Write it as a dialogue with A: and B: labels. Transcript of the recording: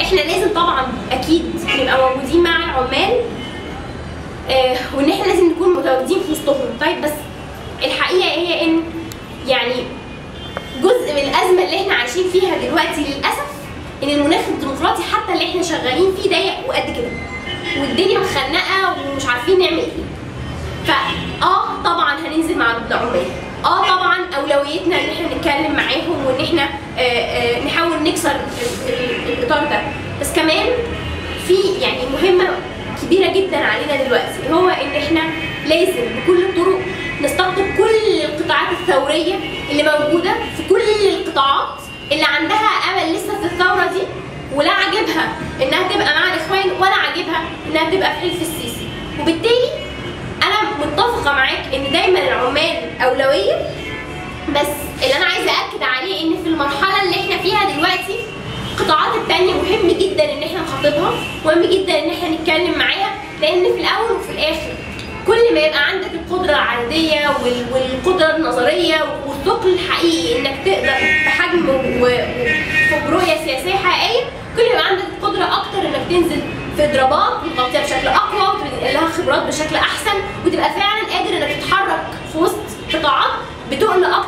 A: احنا لازم طبعا اكيد نبقى موجودين مع العمال آه وان احنا لازم نكون متواجدين في وسطهم طيب بس الحقيقه هي ان يعني جزء من الازمه اللي احنا عايشين فيها دلوقتي للاسف ان المناخ الديمقراطي حتى اللي احنا شغالين فيه ضيق وقد كده والدنيا مخنقه ومش عارفين نعمل ايه فا اه طبعا هننزل مع العمال اه طبعا اولويتنا ان احنا نتكلم معاهم وان احنا آه آه نحاول نكسر ال- ال- الاطار ده بس كمان في يعني مهمه كبيره جدا علينا دلوقتي هو ان احنا لازم بكل الطرق نستقطب كل القطاعات الثوريه اللي موجوده في كل القطاعات اللي عندها امل لسه في الثوره دي ولا عاجبها انها تبقى مع الاخوان ولا عاجبها انها تبقى في حلف السيسي وبالتالي انا متفقه معاك ان دايما العمال اولويه بس اللي انا عايزه اكد عليه ان في المرحله اللي احنا فيها دلوقتي القطاعات التانية مهم جدا ان احنا نخاطبها مهم جدا ان احنا نتكلم معاها لان في الاول وفي الاخر كل ما يبقى عندك القدرة العددية وال- والقدرة النظرية والثقل الحقيقي انك تقدر بحجم و- و- وبرؤية سياسية حقيقية كل ما يبقى عندك قدرة اكتر انك تنزل في اضرابات وتغطيها بشكل اقوى وتنقل لها خبرات بشكل احسن وتبقى فعلا قادر انك تتحرك في وسط قطاعات بتقل اكتر